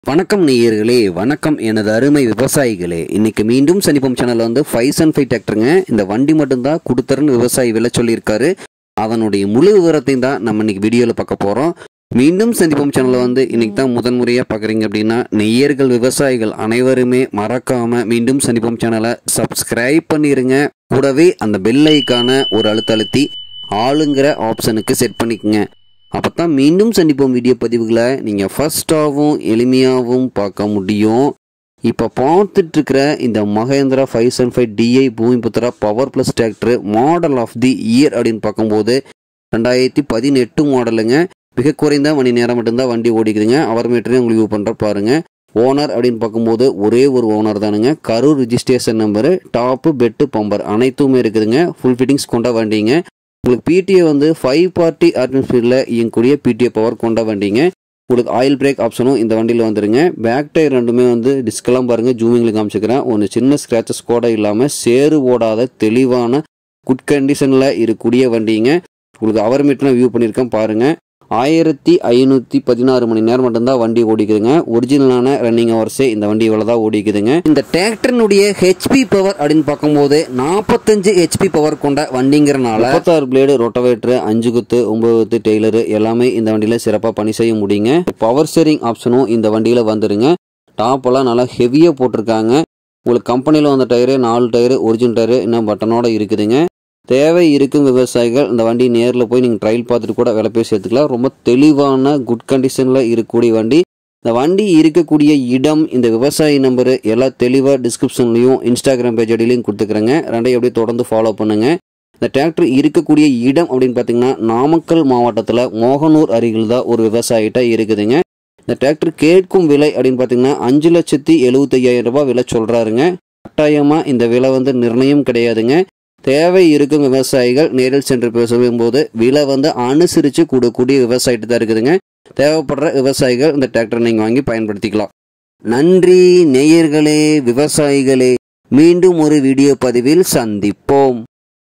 வணக்கம் நேயர்களே வணக்கம் எனது அருமை விவசாயிகளே இன்னைக்கு மீண்டும் சனிப்பம் சேனல்ல வந்து ஃபைவ் அண்ட் ஃபைவ் டிராக்டருங்க இந்த வண்டி மட்டும்தான் கொடுத்தருன்னு விவசாயி விலை சொல்லியிருக்காரு அதனுடைய முழு விவரத்தையும் தான் நம்ம இன்னைக்கு வீடியோவில் பார்க்க போகிறோம் மீண்டும் சந்திப்போம் சேனலில் வந்து இன்னைக்கு தான் முதன்முறையாக பார்க்குறீங்க அப்படின்னா நெய்யர்கள் விவசாயிகள் அனைவருமே மறக்காம மீண்டும் சந்திப்போம் சேனலை சப்ஸ்கிரைப் பண்ணிருங்க கூடவே அந்த பெல் ஐக்கான ஒரு அழுத்த அழுத்தி ஆளுங்கிற ஆப்ஷனுக்கு செட் பண்ணிக்கங்க அப்போ தான் மீண்டும் சந்திப்போம் வீடியோ பதிவுகளை நீங்கள் ஃபஸ்ட்டாகவும் எளிமையாகவும் பார்க்க முடியும் இப்போ பார்த்துட்டு இருக்கிற இந்த Mahindra five seven five DI Bhoomiputra power plus tractor model of the year அப்படின்னு பார்க்கும்போது ரெண்டாயிரத்தி பதினெட்டு மாடலுங்க மிக குறைந்த மணி நேரம் மட்டும்தான் வண்டி ஓடிக்குதுங்க அவர் மீட்டரே உங்களுக்கு வியூ பண்ணுற பாருங்க ஓனர் அப்படின்னு பார்க்கும்போது ஒரே ஒரு ஓனர் தானுங்க Karur registration number top bed bumper அனைத்துமே இருக்குதுங்க ஃபுல் ஃபிட்டிங்ஸ் கொண்ட வண்டிங்க உங்களுக்கு பிடிஏ வந்து ஃபைவ் பார்ட்டி அட்மாஸ்பியரில் இயங்கக்கூடிய பிடிஏ பவர் கொண்ட வண்டிங்க உங்களுக்கு ஆயில் பிரேக் ஆப்ஷனும் இந்த வண்டியில் வந்துருங்க பேக் டயர் ரெண்டுமே வந்து டிஸ்கெல்லாம் பாருங்கள் ஜூமிங்கில் காமிச்சிக்கிறேன் ஒன்று சின்ன ஸ்க்ராச்சஸ் கூட இல்லாமல் சேறு ஓடாத தெளிவான குட் கண்டிஷனில் இருக்கக்கூடிய வண்டிங்க உங்களுக்கு அவர் மீட்டர் வியூ பண்ணியிருக்கேன் பாருங்கள் ஆயிரத்தி ஐநூற்றி பதினாறு மணி நேரம் மட்டும்தான் வண்டி ஓடிக்குதுங்க ஒரிஜினலான ரன்னிங் ஹவர்ஸே இந்த வண்டி இவ்வளோ தான் ஓடிக்குதுங்க இந்த டிராக்டரினுடைய ஹெச்பி பவர் அப்படின்னு பார்க்கும்போது நாற்பத்தஞ்சு ஹெச்பி பவர் கொண்ட வண்டிங்கிறனால முப்பத்தாறு பிளேடு ரொட்டவேட்டர் அஞ்சு குத்து ஒன்பது குத்து டெய்லரு எல்லாமே இந்த வண்டியில் சிறப்பாக பணி செய்ய முடியுங்க பவர் ஸ்டேரிங் ஆப்ஷனும் இந்த வண்டியில் வந்துருங்க டாப் எல்லாம் நல்லா ஹெவியாக போட்டிருக்காங்க உங்களுக்கு கம்பெனியில் வந்த டயரு நாலு டயரு ஒரிஜினல் டயரு இன்னும் பட்டனோட இருக்குதுங்க தேவை இருக்கும் விவசாயிகள் இந்த வண்டி நேரில் போய் நீங்கள் ட்ரையல் பார்த்துட்டு கூட விலை பேசி எடுத்துக்கலாம் ரொம்ப தெளிவான குட் கண்டிஷனில் இருக்கக்கூடிய வண்டி இந்த வண்டி இருக்கக்கூடிய இடம் இந்த விவசாயி நம்பரு எல்லாம் தெளிவாக டிஸ்கிரிப்ஷன்லையும் இன்ஸ்டாகிராம் பேஜ் அடியிலையும் கொடுத்துக்கிறேங்க ரெண்டையும் அப்படியே தொடர்ந்து ஃபாலோ பண்ணுங்க இந்த டிராக்டர் இருக்கக்கூடிய இடம் அப்படின்னு பார்த்தீங்கன்னா நாமக்கல் மாவட்டத்தில் மோகனூர் அருகில் தான் ஒரு விவசாயிட்ட இருக்குதுங்க இந்த டிராக்டர் கேட்கும் விலை அப்படின்னு பார்த்தீங்கன்னா அஞ்சு லட்சத்தி எழுபத்தையாயிரம் ரூபாய் விலை சொல்கிறாருங்க கட்டாயமாக இந்த விலை வந்து நிர்ணயம் கிடையாதுங்க தேவை இருக்கும் விவசாயிகள் நேரில் சென்று பேசும்போது விலை வந்து அனுசரித்து கூடக்கூடிய விவசாயிட்டு தான் இருக்குதுங்க தேவைப்படுற விவசாயிகள் இந்த டிராக்டரை நீங்கள் வாங்கி பயன்படுத்திக்கலாம் நன்றி நேயர்களே விவசாயிகளே மீண்டும் ஒரு வீடியோ பதிவில் சந்திப்போம்